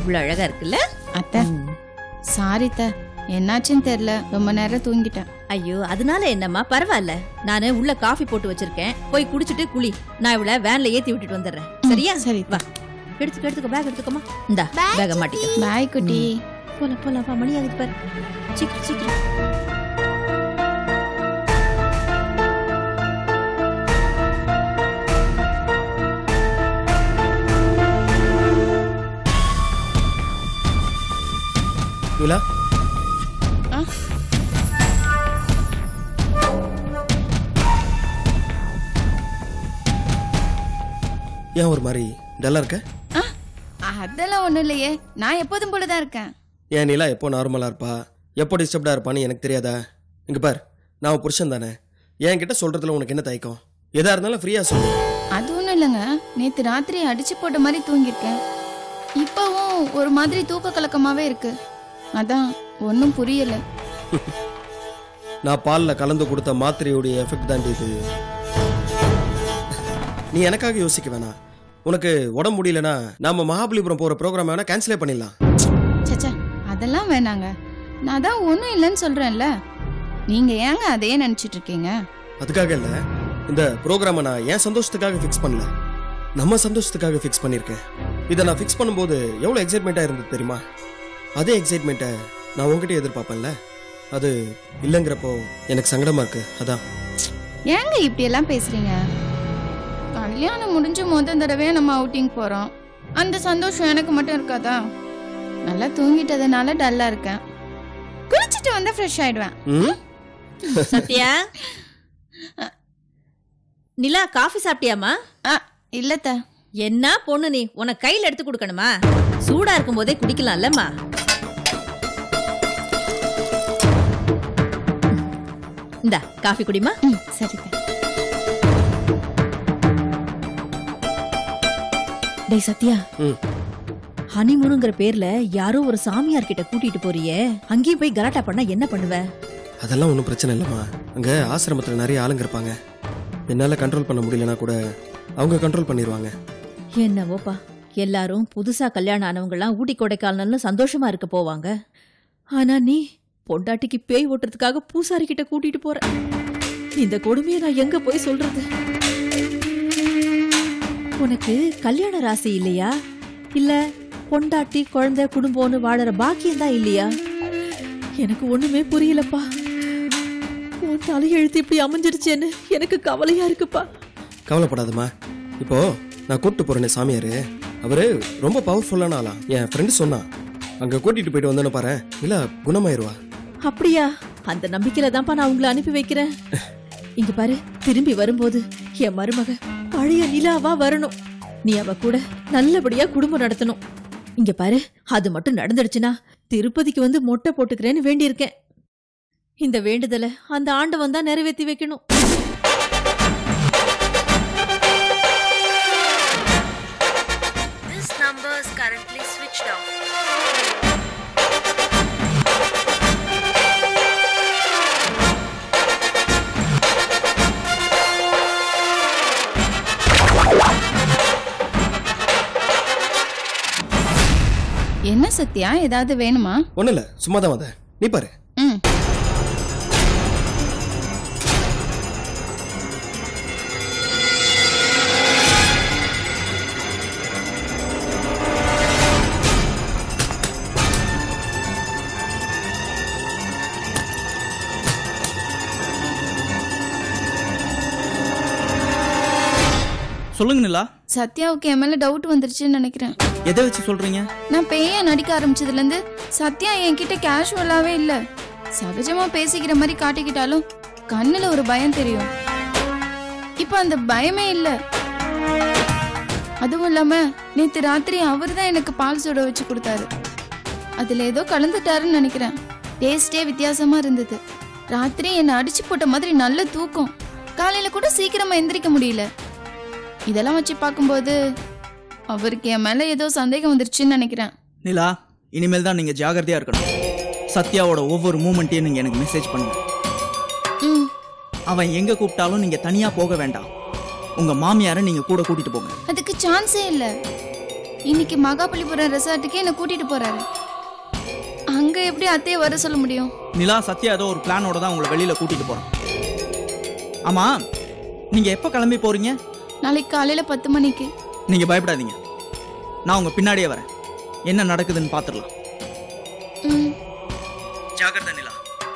இவ்வளவு அழகா இருக்குல்ல அத்தை சாரி த என்னாச்சுன்னு தெரியல ரொம்ப நேரம் தூங்கிட்டேன் ஐயோ அதனால என்னம்மா பரவாயில்ல நானு உள்ள காஃபி போட்டு வச்சிருக்கேன் போய் குடிச்சிட்டு குளி நான் இவள வேன்ல ஏத்தி விட்டுட்டு வந்துடுறேன் சரியா சரி. வா எடுத்துக்க எடுத்துக்க பேக் எடுத்துக்கோமா இந்தா பேக மாட்டிக்க பாய் குட்டி போலாம் போலாம் வா மணி ஆகுது பாரு சீக்கிரம் சீக்கிரம் நிலா ஆ? ஏன் ஒரு மாதிரி டல்லா இருக்க ஆ, அதெல்லாம் ஒண்ணும் இல்லையே நான் எப்போதும் போலதான் இருக்கேன் ஏன் நிலா எப்போ நார்மலா இருப்பா எப்போ டிஸ்டர்ப்டா இருப்பான்னு எனக்கு தெரியாதா இங்க பார் நான் உன் புருஷன் தானே என்கிட்ட சொல்றதுல உனக்கு என்ன தயக்கம் எதா இருந்தாலும் ஃப்ரீயா சொல்லு அது ஒண்ணும் இல்லைங்க நேத்து ராத்திரி அடிச்சு போட்ட மாதிரி தூங்கியிருக்கேன் இப்பவும் ஒரு மாதிரி தூக்க கலக்கமாவே இருக்கு அதான் ஒன்றும் புரியல நான் பால்ல கலந்து கொடுத்த மாத்திரையுடைய எஃபெக்ட் தாண்டி இது நீ எனக்காக யோசிக்க வேணாம் உனக்கு உடம்பு முடியலனா நாம மகாபலிபுரம் போற ப்ரோக்ராம் வேணா கேன்சலே பண்ணிடலாம் சச்சா அதெல்லாம் வேணாங்க நான் தான் ஒன்றும் இல்லைன்னு சொல்றேன்ல நீங்க ஏங்க அதையே நினைச்சிட்டு இருக்கீங்க அதுக்காக இல்ல இந்த ப்ரோக்ராமை நான் என் சந்தோஷத்துக்காக ஃபிக்ஸ் பண்ணல நம்ம சந்தோஷத்துக்காக ஃபிக்ஸ் பண்ணியிருக்கேன் இதை நான் ஃபிக்ஸ் பண்ணும்போது எவ்வளோ எக்ஸைட்மெண்ட்டாக இருந்தது தெரியுமா அதே எக்ஸைட்மெண்ட்டை நான் உங்ககிட்ட எதிர்பார்ப்பேன்ல அது இல்லைங்கிறப்போ எனக்கு சங்கடமா இருக்கு அதான் ஏங்க இப்படி எல்லாம் பேசுறீங்க கல்யாணம் முடிஞ்சு முதல் தடவையா நம்ம அவுட்டிங் போறோம் அந்த சந்தோஷம் எனக்கு மட்டும் இருக்காதா நல்லா தூங்கிட்டதுனால டல்லா இருக்கேன் குளிச்சுட்டு வந்து ஃப்ரெஷ் ஆயிடுவேன் ம் சத்யா நிலா காஃபி சாப்பிட்டியாமா ஆ இல்லத்த என்ன பொண்ணு நீ உனக்கு கையில எடுத்து கொடுக்கணுமா சூடா இருக்கும் போதே குடிக்கலாம்லம்மா இந்தா காஃபி குடிமா ம் சரித்த டேய் சத்யா ம் ஹனிமூனுங்கிற பேர்ல யாரோ ஒரு சாமியார் கிட்ட கூட்டிட்டு போறியே அங்கேயும் போய் கலாட்டா பண்ணா என்ன பண்ணுவ அதெல்லாம் ஒன்றும் பிரச்சனை இல்லைம்மா அங்கே ஆசிரமத்தில் நிறைய ஆளுங்க இருப்பாங்க என்னால் கண்ட்ரோல் பண்ண முடியலனா கூட அவங்க கண்ட்ரோல் பண்ணிடுவாங்க என்னவோப்பா எல்லாரும் புதுசா கல்யாணம் ஆனவங்கலாம் ஊட்டி கொடைக்கானல்னு சந்தோஷமா இருக்க போவாங்க ஆனா நீ பொண்டாட்டிக்கு பேய் ஓட்டுறதுக்காக பூசாரி கிட்ட கூட்டிட்டு போற இந்த கொடுமையை நான் எங்க போய் சொல்றது உனக்கு கல்யாண ராசி இல்லையா இல்ல பொண்டாட்டி குழந்தை குடும்பம்னு வாழற பாக்கியம் தான் இல்லையா எனக்கு ஒண்ணுமே புரியலப்பா உன் தலையெழுத்து இப்படி அமைஞ்சிருச்சேன்னு எனக்கு கவலையா இருக்குப்பா கவலைப்படாதம்மா இப்போ நான் கூப்பிட்டு போறேனே சாமியார் அவரு ரொம்ப பவர்ஃபுல்லான ஆளா என் ஃப்ரெண்டு சொன்னான் அங்கே கூட்டிட்டு போயிட்டு வந்தேன்னு பாரு இல்லை குணமாயிருவா அப்படியா அந்த நம்பிக்கையில தான்ப்பா நான் உங்களை அனுப்பி வைக்கிறேன் இங்க பாரு திரும்பி வரும்போது என் மருமக பழைய நிலாவா வரணும் நீ அவ கூட நல்லபடியா குடும்பம் நடத்தணும் இங்க பாரு அது மட்டும் நடந்துடுச்சுன்னா திருப்பதிக்கு வந்து மொட்டை போட்டுக்கிறேன்னு வேண்டியிருக்கேன் இந்த வேண்டுதலை அந்த ஆண்டவன் தான் நிறைவேத்தி வைக்கணும் This number is currently switched off. என்ன சத்யா ஏதாவது வேணுமா ஒன்றும் இல்லை சும்மா தான் வந்தேன் நீ பாரு ம் சொல்லுங்க நிலா சத்யாவுக்கு என் மேல டவுட் வந்துருச்சுன்னு நினைக்கிறேன் எதை வச்சு சொல்றீங்க நான் பேயா நடிக்க ஆரம்பிச்சதுல இருந்து சத்யா என்கிட்ட கேஷுவலாவே இல்ல சகஜமா பேசிக்கிற மாதிரி காட்டிக்கிட்டாலும் கண்ணுல ஒரு பயம் தெரியும் இப்ப அந்த பயமே இல்ல அதுவும் இல்லாம நேத்து ராத்திரி அவர் தான் எனக்கு பால் சுட வச்சு கொடுத்தாரு அதுல ஏதோ கலந்துட்டாருன்னு நினைக்கிறேன் டேஸ்டே வித்தியாசமா இருந்தது ராத்திரி என்னை அடிச்சு போட்ட மாதிரி நல்ல தூக்கம் காலையில கூட சீக்கிரமா எந்திரிக்க முடியல இதெல்லாம் வச்சு பார்க்கும்போது அவருக்கு என் மேல ஏதோ சந்தேகம் வந்துருச்சுன்னு நினைக்கிறேன் நிலா இனிமேல் தான் நீங்க ஜாகிரதையா இருக்கணும் சத்யாவோட ஒவ்வொரு மூமெண்ட்டையும் நீங்க எனக்கு மெசேஜ் பண்ணுங்க ம் அவன் எங்க கூப்பிட்டாலும் நீங்க தனியா போக வேண்டாம் உங்க மாமியாரை நீங்க கூட கூட்டிட்டு போங்க அதுக்கு சான்ஸே இல்ல இன்னைக்கு மகாபலிபுரம் ரெசார்ட்டுக்கே என்னை கூட்டிட்டு போறாரு அங்க எப்படி அத்தையை வர சொல்ல முடியும் நிலா சத்யா ஏதோ ஒரு பிளானோட தான் உங்களை வெளியில கூட்டிட்டு போறோம் ஆமா நீங்க எப்போ கிளம்பி போறீங்க நாளைக்கு காலையில பத்து மணிக்கு நீங்க பயப்படாதீங்க நான் உங்க பின்னாடியே வரேன் என்ன நடக்குதுன்னு பாத்துடலாம் ம் ஜாகிரதை நிலா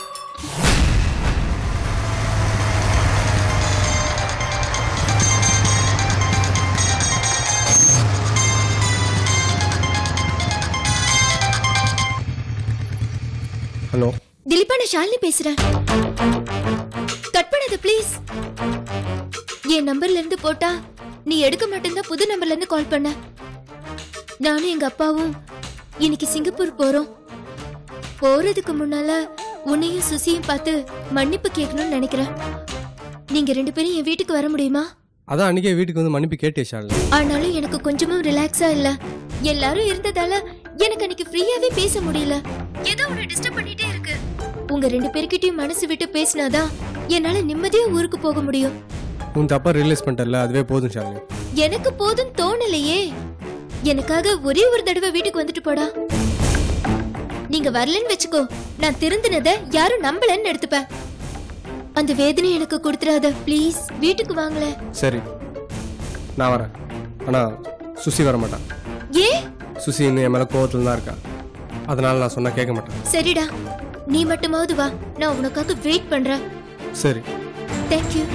ஹலோ திலீபா நான் ஷாலினி பேசுறேன் கட் பண்ணாத ப்ளீஸ் என் நம்பர்ல இருந்து போட்டா நீ எடுக்க மாட்டேன் புது நம்பர்ல இருந்து கால் பண்ண நானும் எங்க அப்பாவும் இன்னைக்கு சிங்கப்பூர் போறோம் போறதுக்கு முன்னால உன்னையும் சுசியும் பார்த்து மன்னிப்பு கேட்கணும்னு நினைக்கிறேன் நீங்க ரெண்டு பேரும் என் வீட்டுக்கு வர முடியுமா அதான் அன்னைக்கே வீட்டுக்கு வந்து மன்னிப்பு கேட்டே ஷாலினி ஆனாலும் எனக்கு கொஞ்சமும் ரிலாக்ஸா இல்ல எல்லாரும் இருந்ததால எனக்கு அன்னைக்கு ஃப்ரீயாவே பேச முடியல ஏதோ ஒன்று டிஸ்டர்ப் பண்ணிட்டே இருக்கு உங்க ரெண்டு பேர்கிட்டயும் மனசு விட்டு பேசினாதான் என்னால நிம்மதியா ஊருக்கு போக முடியும் உன் தப்பா ரியலைஸ் பண்ணிட்டல அதுவே போதும் ஷாலினி எனக்கு போதும் தோணலையே எனக்காக ஒரே ஒரு தடவை வீட்டுக்கு வந்துட்டு போடா நீங்க வரலன்னு வச்சுக்கோ நான் திருந்தினத யாரும் நம்பலன்னு எடுத்துப்பேன் அந்த வேதனை எனக்கு கொடுத்துறாத ப்ளீஸ் வீட்டுக்கு வாங்கல சரி நான் வரேன் ஆனா சுசி வர மாட்டான் ஏ சுசி இன்னும் என் மேல கோவத்துல தான் இருக்கா அதனால நான் சொன்னா கேட்க மாட்டேன் சரிடா நீ மட்டுமாவது வா நான் உனக்காக வெயிட் பண்றேன் சரி தேங்க்யூ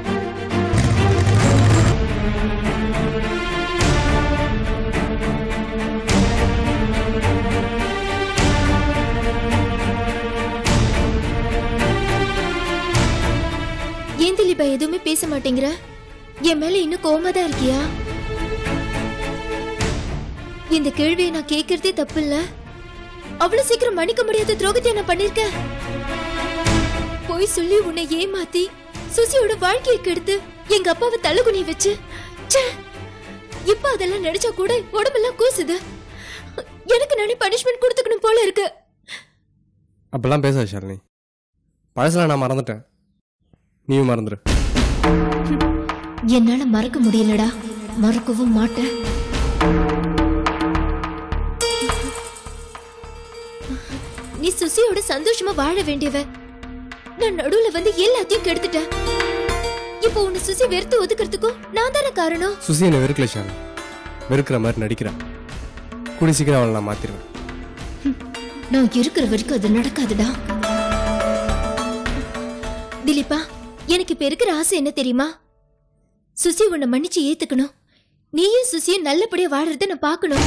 ஏன் திலீபா எதுவுமே பேச மாட்டேங்கிற என் மேல இன்னும் கோவமா தான் இருக்கியா இந்த கேள்வியை நான் கேட்கறதே தப்பு இல்ல அவ்வளவு சீக்கிரம் மன்னிக்க முடியாத துரோகத்தை நான் பண்ணிருக்கேன் போய் சொல்லி உன்னை ஏமாத்தி சுசியோட வாழ்க்கையை கெடுத்து எங்க அப்பாவை தள்ளுகுனி வச்சு ச்சே, இப்ப அதெல்லாம் நினைச்சா கூட உடம்பெல்லாம் கூசுது எனக்கு நானே பனிஷ்மெண்ட் கொடுத்துக்கணும் போல இருக்கு அப்பெல்லாம் பேசாத ஷாலினி பழசுல நான் மறந்துட்டேன் நீயும் மறந்துரு என்னால மறக்க முடியலடா மறக்கவும் மாட்டேன் நீ சுசியோட சந்தோஷமா வாழ வேண்டியவ நான் நடுவுல வந்து எல்லாத்தையும் கெடுத்துட்டேன் இப்போ உன்னை சுசி வெறுத்து ஒதுக்கிறதுக்கும் நான் தானே காரணம் சுசி என்னை வெறுக்கல ஷாலினி வெறுக்கிற மாதிரி நடிக்கிறான் கூடி சீக்கிரம் அவளை நான் மாத்திருவேன் நான் இருக்கிற வரைக்கும் அது நடக்காதுடா திலீபா எனக்கு இப்ப இருக்கிற ஆசை என்ன தெரியுமா சுசி உன்னை மன்னிச்சு ஏத்துக்கணும் நீயும் சுசியும் நல்லபடியா வாழறத நான் பார்க்கணும்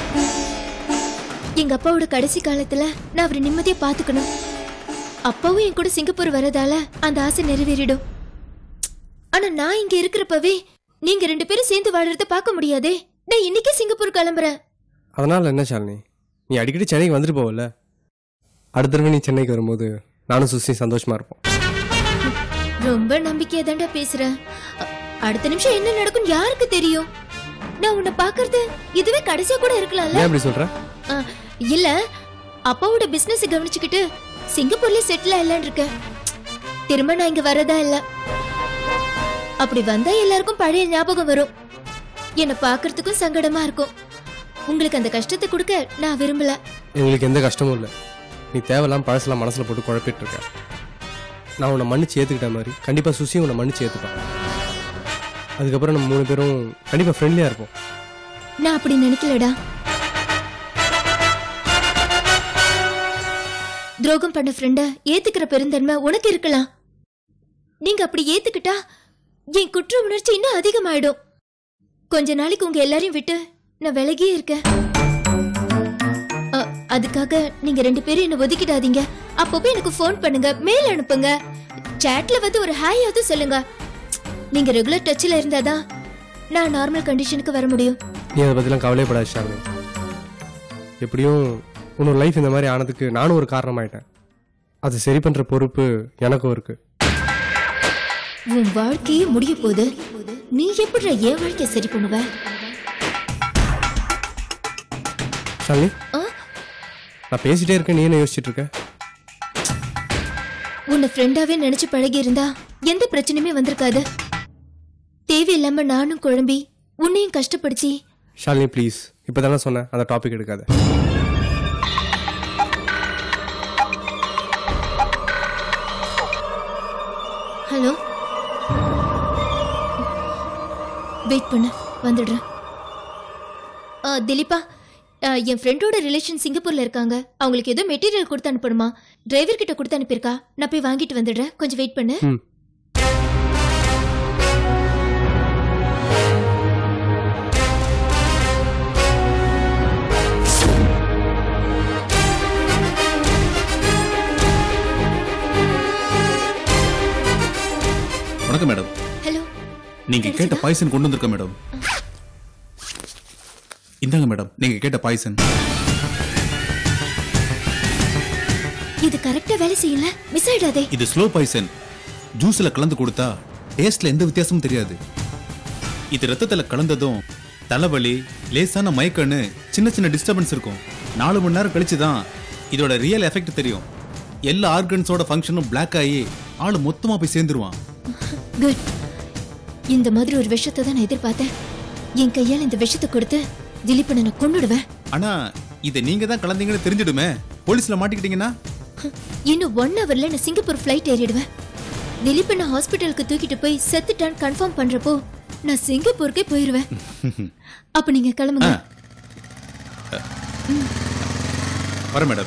எங்க அப்பாவோட கடைசி காலத்துல நான் அவரை நிம்மதியா பாத்துக்கணும் அப்பாவும் என் கூட சிங்கப்பூர் வரதால அந்த ஆசை நிறைவேறிடும் ஆனா நான் இங்க இருக்கிறப்பவே நீங்க ரெண்டு பேரும் சேர்ந்து வாழறத பார்க்க முடியாதே நான் இன்னைக்கே சிங்கப்பூர் கிளம்புறேன் அதனால என்ன ஷாலினி நீ அடிக்கடி சென்னைக்கு வந்துட்டு போவல அடுத்த தடவை நீ சென்னைக்கு வரும்போது நானும் சுசி சந்தோஷமா இருப்போம் ரொம்ப நம்பிக்கையா தாண்டா பேசுறேன் அ- அடுத்த நிமிஷம் என்ன நடக்கும் யாருக்கு தெரியும் நான் உன்னை பாக்குறது இதுவே கடைசியா கூட இருக்கலாம்ல ஏன் அப்படி சொல்ற அ, இல்ல அப்பாவோட பிசினஸ் கவனிச்சுக்கிட்டு சிங்கப்பூர்ல செட்டில் ஆயிடலான் இருக்கேன் திரும்ப நான் இங்க வரதா இல்ல அப்படி வந்தா எல்லாருக்கும் பழைய ஞாபகம் வரும் என்னை பாக்குறதுக்கும் சங்கடமா இருக்கும் உங்களுக்கு அந்த கஷ்டத்தை கொடுக்க நான் விரும்பல எங்களுக்கு எந்த கஷ்டமும் இல்லை நீ தேவையில்லாம பழசெல்லாம் மனசுல போட்டு குழப்பிட்டு இருக்க நான் உன்னை மன்னிச்சு ஏத்துக்கிட்ட மாதிரி கண்டிப்பா சுசியும் உன்னை மன்னிச்சு ஏத்துப்பான் அதுக்கப்புறம் நம்ம மூணு பேரும் கண்டிப்பா ஃப்ரெண்ட்லியா இருப்போம் நான் அப்படி நினைக்கலடா துரோகம் பண்ண ஃப்ரெண்ட ஏத்துக்கிற பெருந்தன்மை உனக்கு இருக்கலாம் நீங்க அப்படி ஏத்துக்கிட்டா என் குற்ற உணர்ச்சி இன்னும் அதிகமாயிடும் கொஞ்ச நாளைக்கு உங்க எல்லாரையும் விட்டு நான் விலகியே இருக்கேன் அ, அதுக்காக நீங்க ரெண்டு பேரும் என்ன ஒதுக்கிடாதீங்க அப்பப்போ எனக்கு ஃபோன் பண்ணுங்க மெயில் அனுப்புங்க சாட்ல வந்து ஒரு ஹாயாவது சொல்லுங்க நீங்க ரெகுலர் டச்ல இருந்தாதான் நான் நார்மல் கண்டிஷனுக்கு வர முடியும் நீ அதை பத்திலாம் கவலையப்படாத ஷாலினி எப்படியும் உன்னோட லைஃப் இந்த மாதிரி ஆனதுக்கு நானும் ஒரு காரணமாயிட்டேன் அது சரி பண்ற பொறுப்பு எனக்கும் இருக்கு உன் வாழ்க்கையே முடிய போது நீ எப்படி என் வாழ்க்கைய சரி பண்ணுவ ஷாலினி ஆ? நான் பேசிட்டே இருக்கேன் நீ என்ன யோசிச்சுட்டு இருக்க உன்னை ஃப்ரெண்டாவே நினைச்சு பழகி இருந்தா எந்த பிரச்சனையுமே வந்திருக்காது தேவையில்லாம நானும் குழம்பி உன்னையும் கஷ்டப்படுத்தி ஷாலினி ப்ளீஸ் இப்போ தானே சொன்னேன் அந்த டாபிக் எடுக்காத ஹலோ வெயிட் பண்ணு வந்துடுறேன் ஆ, திலீபா ஆ, என் ஃப்ரெண்டோட ரிலேஷன் சிங்கப்பூர்ல இருக்காங்க அவங்களுக்கு ஏதோ மெட்டீரியல் கொடுத்து அனுப்பணுமா டிரைவர் கிட்ட கொடுத்து அனுப்பியிருக்கா நான் போய் வாங்கிட்டு வந்துடுறேன் கொஞ்சம் வெயிட் பண்ணு ம் வணக்கம் மேடம் ஹலோ நீங்க கேட்ட பாய்சன் கொண்டு வந்திருக்க மேடம் இந்தாங்க மேடம் நீங்க கேட்ட பாய்சன் இது கரெக்டா வேலை செய்யல மிஸ் ஆயிடாதே இது ஸ்லோ பாய்சன் ஜூஸ்ல கலந்து கொடுத்தா டேஸ்ட்ல எந்த வித்தியாசமும் தெரியாது இது ரத்தத்துல கலந்ததும் தலைவலி லேசான மயக்கன்னு சின்ன சின்ன டிஸ்டர்பன்ஸ் இருக்கும் நாலு மணி நேரம் கழிச்சு தான் இதோட ரியல் எஃபெக்ட் தெரியும் எல்லா ஆர்கன்ஸோட ஃபங்க்ஷனும் பிளாக் ஆகி ஆளு மொத்தமா போய் சேர்ந்துருவான் குட் இந்த மாதிரி ஒரு விஷயத்தை தான் நான் எதிர்பார்த்தேன் என் கையால இந்த விஷயத்தை கொடுத்து திலீப்பனை நான் கொன்னுடுவேன் ஆனா இதை நீங்க தான் கலந்தீங்கன்னு தெரிஞ்சிடுமே போலீஸ்ல மாட்டிக்கிட்டீங்கன்னா இன்னும் ஒன் ஹவர்ல நான் சிங்கப்பூர் ஃப்ளைட் ஏறிடுவேன் திலீப் நான் ஹாஸ்பிட்டலுக்கு தூக்கிட்டு போய் செத்துட்டான்னு கன்ஃபார்ம் பண்றப்போ நான் சிங்கப்பூருக்கே போயிருவேன் அப்ப நீங்க கிளம்புங்க வர மேடம்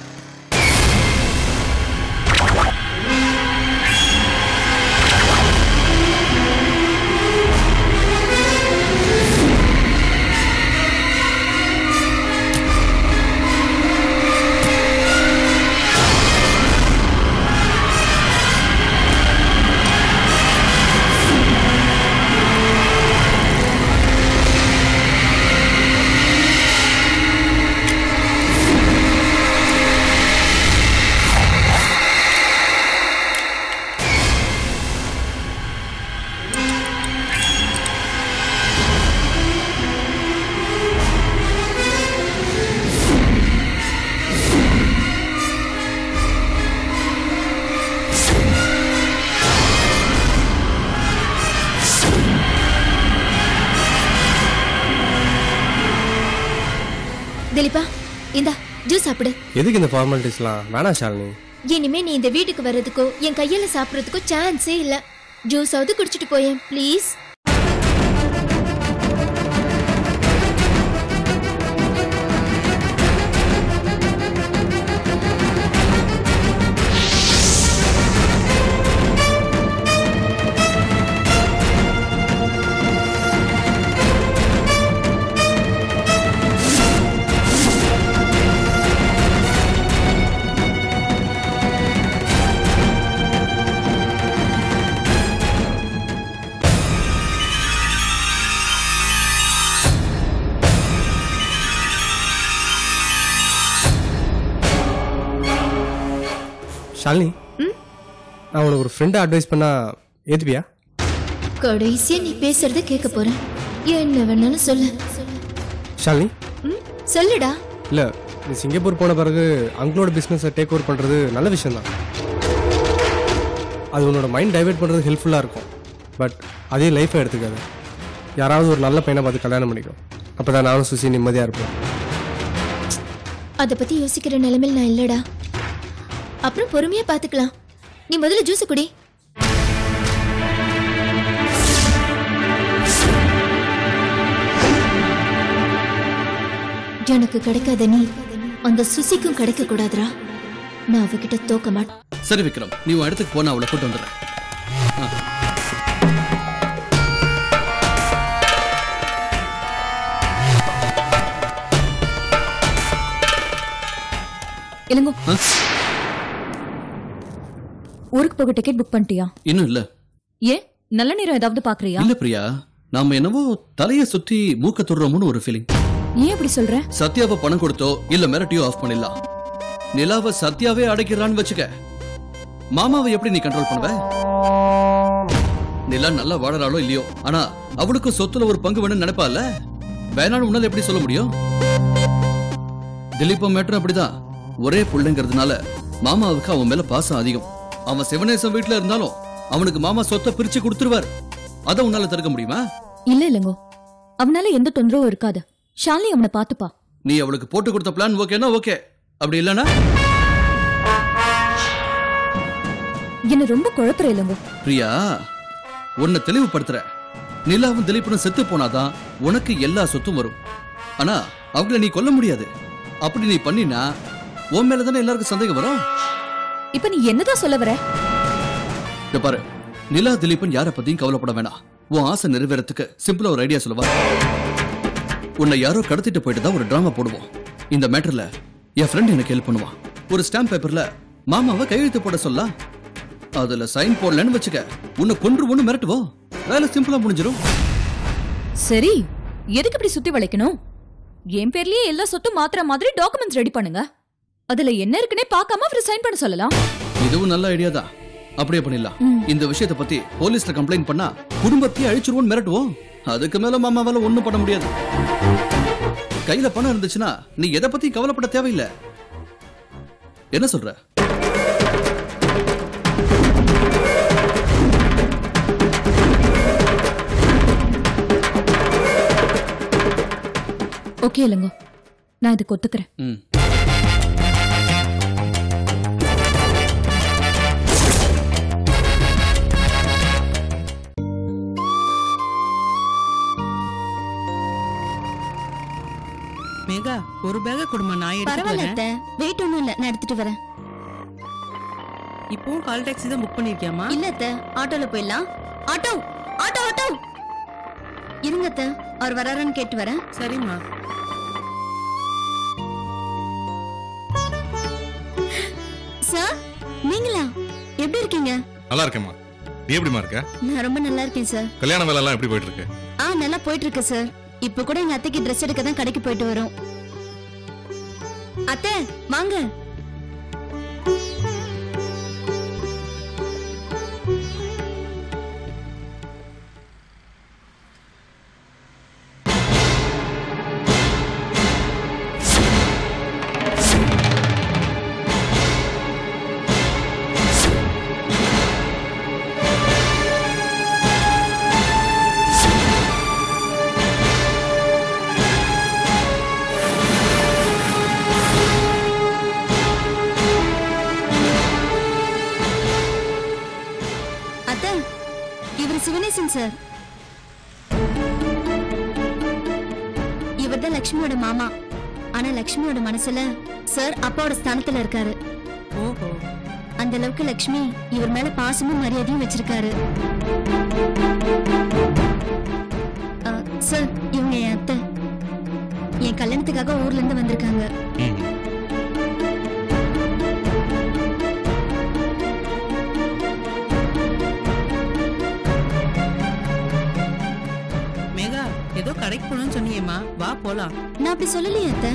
திலீபா இந்தா ஜூஸ் சாப்பிடு எதுக்கு இந்த ஃபார்மாலிட்டிஸ்லாம் வேணாம் ஷாலினி இனிமே நீ இந்த வீட்டுக்கு வர்றதுக்கோ என் கையால சாப்பிடறதுக்கோ சான்ஸே இல்ல ஜூஸாவது குடிச்சிட்டு போயேன் ப்ளீஸ் ஷாலினி நான் உனக்கு ஒரு ஃப்ரெண்டை அட்வைஸ் பண்ணா ஏத்துப்பியா கடைசியா நீ பேசுறத கேட்க போறேன் என்ன வேணாலும் சொல்லு ஷாலினி ம், சொல்லுடா இல்லை நீ சிங்கப்பூர் போன பிறகு அங்கிளோட பிஸ்னஸை டேக் ஓவர் பண்ணுறது நல்ல விஷயம்தான் அது உன்னோட மைண்ட் டைவர்ட் பண்ணுறது ஹெல்ப்ஃபுல்லாக இருக்கும் பட் அதே லைஃப்பை எடுத்துக்காது யாராவது ஒரு நல்ல பையனை பார்த்து கல்யாணம் பண்ணிக்கும் அப்போ தான் நானும் சுசி நிம்மதியாக இருப்பேன் அத பத்தி யோசிக்கிற நிலைமையில் நான் இல்லடா அப்புறம் பொறுமையா பாத்துக்கலாம் நீ முதல்ல ஜூஸ் குடி எனக்கு கிடைக்காத நீ அந்த சுசிக்கும் கிடைக்க கூடாதுடா நான் அவகிட்ட தோக்க மாட்டேன் சரி விக்ரம் நீ உன் இடத்துக்கு போனா அவளை கூட்டு வந்துடுறேன் ஆ. இளங்கோ ஆ? ஊருக்கு போக டிக்கெட் புக் பண்ணிட்டியா இன்னும் இல்ல ஏன் நல்ல நேரம் ஏதாவது பாக்குறியா இல்ல பிரியா நாம என்னவோ தலைய சுத்தி மூக்க தொடுறோம்னு ஒரு ஃபீலிங் ஏன் அப்படி சொல்ற சத்யாவை பணம் கொடுத்தோ இல்ல மிரட்டியோ ஆஃப் பண்ணிடலாம் நிலாவை சத்யாவே அடைக்கிறான்னு வச்சுக்க மாமாவை எப்படி நீ கண்ட்ரோல் பண்ணுவ நிலா நல்லா வாழறாளோ இல்லையோ ஆனா அவளுக்கும் சொத்துல ஒரு பங்கு வேணும்னு நினைப்பால வேணாலும் உன்னால எப்படி சொல்ல முடியும் திலீபம் மேட்டர் அப்படிதான் ஒரே புள்ளைங்கிறதுனால மாமாவுக்கு அவன் மேல பாசம் அதிகம் அவன் சிவனேசன் வீட்டுல இருந்தாலும் அவனுக்கு மாமா சொத்தை பிரிச்சு கொடுத்துருவார் அதை உன்னால தடுக்க முடியுமா இல்ல இல்லங்கோ அவனால எந்த தொந்தரவும் இருக்காது ஷாலினி அவனை பாத்துப்பா நீ அவளுக்கு போட்டு கொடுத்த பிளான் ஓகேனா ஓகே அப்படி இல்லனா என்ன ரொம்ப குழப்பற இல்லைங்க பிரியா உன்னை தெளிவுபடுத்துற நிலாவும் திலீபனும் செத்து போனாதான் உனக்கு எல்லா சொத்தும் வரும் ஆனா அவங்கள நீ கொல்ல முடியாது அப்படி நீ பண்ணினா உன் மேல தானே எல்லாருக்கும் சந்தேகம் வரும் இப்ப நீ என்னதான் சொல்ல வர இத பாரு நிலா திலீபன் யார பத்தியும் கவலைப்பட வேணாம் உன் ஆசை நிறைவேறத்துக்கு சிம்பிளா ஒரு ஐடியா சொல்லவா உன்னை யாரோ கடத்திட்டு போயிட்டு தான் ஒரு டிராமா போடுவோம் இந்த மேட்டர்ல என் ஃப்ரெண்ட் எனக்கு ஹெல்ப் பண்ணுவான் ஒரு ஸ்டாம்ப் பேப்பர்ல மாமாவை கையெழுத்து போட சொல்லலாம் அதுல சைன் போடலன்னு வச்சுக்க உன்னை கொன்று ஒண்ணு மிரட்டுவோம் வேலை சிம்பிளா முடிஞ்சிடும் சரி எதுக்கு இப்படி சுத்தி வளைக்கணும் என் பேர்லயே எல்லா சொத்தும் மாத்திர மாதிரி டாக்குமெண்ட்ஸ் ரெடி பண்ணுங்க அதுல என்ன இருக்குன்னே பார்க்காம அவர் சைன் பண்ண சொல்லலாம் இதுவும் நல்ல ஐடியா தான் அப்படியே பண்ணிடலாம் இந்த விஷயத்தை பத்தி போலீஸ்ல கம்ப்ளைண்ட் பண்ணா குடும்பத்தையே அழிச்சிருவோம் மிரட்டுவோம் அதுக்கு மேல மாமாவால ஒண்ணும் பண்ண முடியாது கையில பணம் இருந்துச்சுன்னா நீ எதை பத்தி கவலைப்பட தேவையில்லை என்ன சொல்ற ஓகே இல்லைங்க நான் இதுக்கு ஒத்துக்கிறேன் ம் மேகா ஒரு பேக கொடுமா நான் எடுத்துட்டு பரவாயில்ல வரேன் அத்தை வெயிட் ஒண்ணும் இல்ல நான் எடுத்துட்டு வரேன் இப்பவும் கால் டாக்ஸி தான் புக் பண்ணிருக்கியாமா இல்ல அத்தை ஆட்டோல போயிடலாம் ஆட்டோ ஆட்டோ ஆட்டோ இருங்க அத்தை அவர் வராரான்னு கேட்டு வரேன் சரிம்மா சார் நீங்களா எப்படி இருக்கீங்க நல்லா இருக்கேம்மா நீ எப்படிமா இருக்க நான் ரொம்ப நல்லா இருக்கேன் சார் கல்யாண வேலை எல்லாம் எப்படி போயிட்டு இருக்கு ஆ நல்லா போயிட்டு இருக்கு சார் இப்ப கூட எங்க அத்தைக்கு ட்ரெஸ் எடுக்க தான் கடைக்கு போயிட்டு வரோம் அத்தை வாங்க அத்தை இவர் சிவனேசன் சார் இவர் தான் லக்ஷ்மியோட மாமா ஆனா லக்ஷ்மியோட மனசுல சார் அப்பாவோட ஸ்தானத்துல இருக்காரு ஓஹோ அந்த அளவுக்கு லக்ஷ்மி இவர் மேல பாசமும் மரியாதையும் வச்சிருக்காரு அ, சார் இவங்க என் அத்தை என் கல்யாணத்துக்காக ஊர்ல இருந்து வந்திருக்காங்க மேகா ஏதோ கடைக்கு போகணும்னு சொன்னியேம்மா வா போலாம் நான் அப்படி சொல்லலையே அத்தை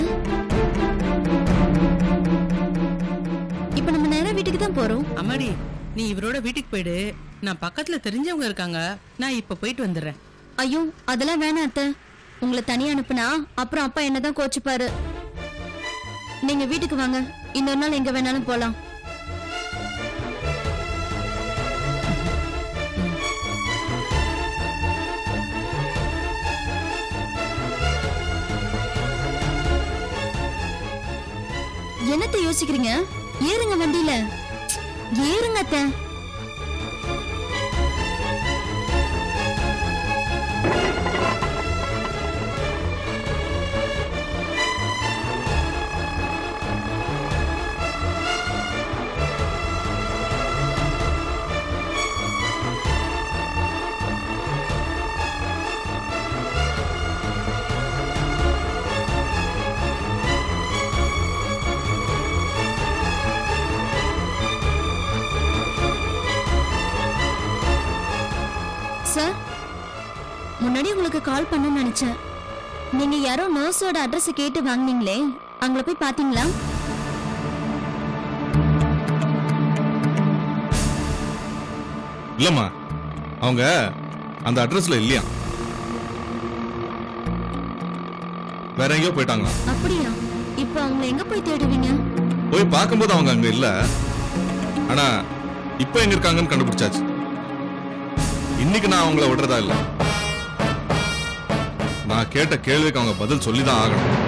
இப்ப நம்ம நேரா வீட்டுக்கு தான் போறோம் அம்மாடி நீ இவரோட வீட்டுக்கு போயிடு நான் பக்கத்துல தெரிஞ்சவங்க இருக்காங்க நான் இப்ப போயிட்டு வந்துடுறேன் ஐயோ அதெல்லாம் வேணாம் அத்தை உங்களை தனியா அனுப்புனா அப்புறம் அப்பா என்னதான் கோச்சுப்பாரு நீங்க வீட்டுக்கு வாங்க இன்னொரு நாள் எங்க வேணாலும் போலாம் என்னத்த யோசிக்கிறீங்க ஏறுங்க வண்டியில ஏறுங்க அத்தை சார் முன்னாடி உங்களுக்கு கால் பண்ணணும்னு நினைச்சேன் நீங்க யாரோ நர்ஸோட அட்ரஸ் கேட்டு வாங்குனீங்களே அங்கள போய் பாத்தீங்களா இல்லம்மா அவங்க அந்த அட்ரஸ்ல இல்லையா வேற எங்கேயோ போயிட்டாங்களா அப்படியா இப்போ அவங்கள எங்க போய் தேடுவீங்க போய் பார்க்கும்போது அவங்க அங்க இல்ல ஆனா இப்ப எங்க இருக்காங்கன்னு கண்டுபிடிச்சாச்சு இன்னைக்கு நான் அவங்கள விடுறதா இல்ல நான் கேட்ட கேள்விக்கு அவங்க பதில் சொல்லி தான் ஆகணும்